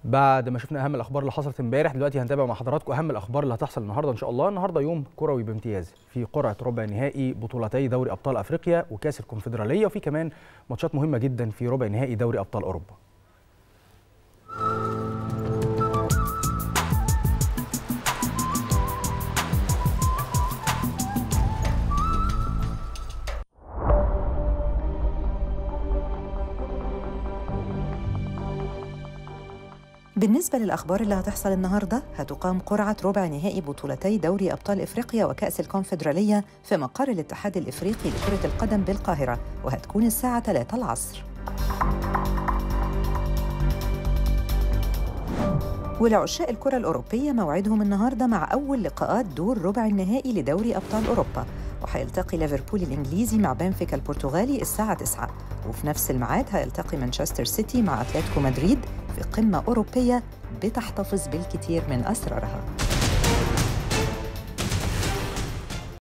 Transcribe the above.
بعد ما شفنا اهم الاخبار اللي حصلت امبارح دلوقتي هنتابع مع حضراتكم اهم الاخبار اللي هتحصل النهارده ان شاء الله النهارده يوم كروي بامتياز في قرعه ربع نهائي بطولتي دوري ابطال افريقيا وكاس الكونفدراليه وفي كمان ماتشات مهمه جدا في ربع نهائي دوري ابطال اوروبا بالنسبة للأخبار اللي هتحصل النهاردة هتقام قرعة ربع نهائي بطولتي دوري أبطال إفريقيا وكأس الكونفدرالية في مقر الاتحاد الإفريقي لكرة القدم بالقاهرة وهتكون الساعة 3 العصر ولعشاق الكرة الأوروبية موعدهم النهاردة مع أول لقاءات دور ربع النهائي لدوري أبطال أوروبا وهيلتقي ليفربول الإنجليزي مع بنفيكا البرتغالي الساعة 9 وفي نفس الميعاد هيلتقي مانشستر سيتي مع أتلتيكو مدريد في قمة أوروبية بتحتفظ بالكثير من أسرارها